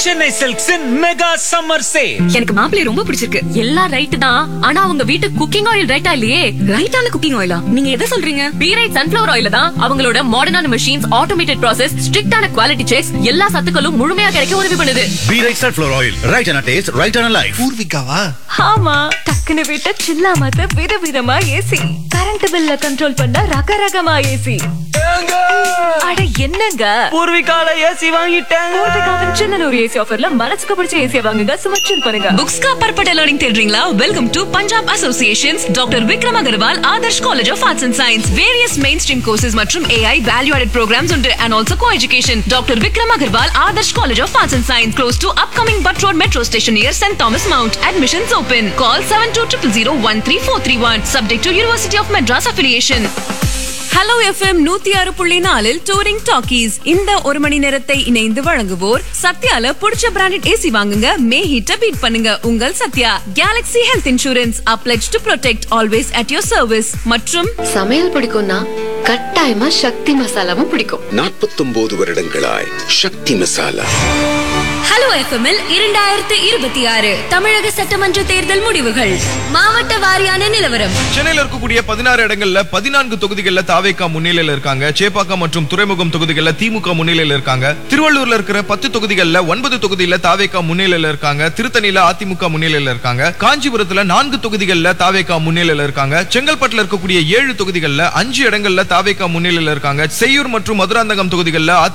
சென்னை சில்க்ஸின் mega summer sale எனக்கு மாப்பிள்ளை ரொம்ப பிடிச்சிருக்கு எல்லாம் ரைட் தான் ஆனா அவங்க வீட்டு குக்கிங் ஆயில் ரைட்டா இல்லையே ரைட்டான குக்கிங் ஆயிலா நீங்க எதை சொல்றீங்க பி ரைட் சன்ஃபிளவர் ஆயில தான் அவங்களோட மாடர்னான மெஷின்ஸ் ஆட்டோமேட்டட் ப்ராசஸ் ஸ்ட்ரிக்டான குவாலிட்டி செக்ஸ் எல்லா சத்துக்களும் முழுமையா கிடைக்க உதவி பண்ணுது be right sunflower oil right and taste right and life பூர்விகாவா ஆமா டக்குனு விட்ட சில்லாமத்த விதவிதமா ஏசி கரண்ட் பில்ல கண்ட்ரோல் பண்ண ரகரகமா ஏசி அட என்னங்க பூர்விகால ஏசி வாங்கிட்டேன் பூர்விகாவின் சின்னனூர் ஏசி ஆஃபர்ல மனசுக்கு பிடிச்ச ஏசியை வாங்குங்க சும்மா chill பண்ணுங்க बुक्स का परपटा लर्निंग தேடுறீங்களா welcome to Punjab associations doctor Vikram Agarwal Adarsh college of arts and science various mainstream courses மற்றும் ஏஐ வேல்யூ ஆடட் ப்ரோக்ராம்ஸ் உண்டு and also co education doctor Vikram Agarwal Adarsh college of arts and science close to upcoming Butt Road metro station near saint Thomas Mount admissions open call seven two triple zero one three four three one subject to university of Madras affiliation hello FM நூத்தி ஆறு புள்ளி நாலில் touring talkies இந்த ஒரு மணி நேரத்தை இணைந்து வழங்குவோர் சத்யால புடிச்ச பிராண்டட் ஏசி வாங்குங்க மே ஹீட்ட பீட் பண்ணுங்க உங்கள் Sathya Galaxy health insurance applex to protect always at your service மற்றும் சமையல் பிடிக்கும்னா கட்டாயமா சக்தி மசாலாவும் பிடிக்கும் நாற்பத்தொன்பது வருடங்களாய் சக்தி மசாலா ஹலோ எஃப்எம்மில் இரண்டாயிரத்து இருபத்தி ஆறு தமிழக சட்டமன்ற தேர்தல் முடிவுகள் மாவட்ட வாரியான நிலவரம் சென்னையில இருக்கக்கூடிய பதினாறு இடங்கள்ல பதினான்கு தொகுதிகள்ல தாவேகா முன்னிலையில இருக்காங்க சேப்பாக்கம் மற்றும் துறைமுகம் தொகுதிகள்ல திமுக முன்னிலையில இருக்காங்க திருவள்ளூர்ல இருக்கிற பத்து தொகுதிகள்ல ஒன்பது தொகுதியில தாவேகா முன்னிலையில இருக்காங்க திருத்தணியில அதிமுக முன்னிலையில இருக்காங்க காஞ்சிபுரத்துல நான்கு தொகுதிகள்ல தாவேகா முன்னிலையில இருக்காங்க செங்கல்பட்டுல இருக்கக்கூடிய ஏழு தொகுதிகள்ல அஞ்சு இடங்கள்ல தாவேகா முன்னிலையில இருக்காங்க செய்யூர் மற்றும் மதுராந்தகம் தொகுதிகள்ல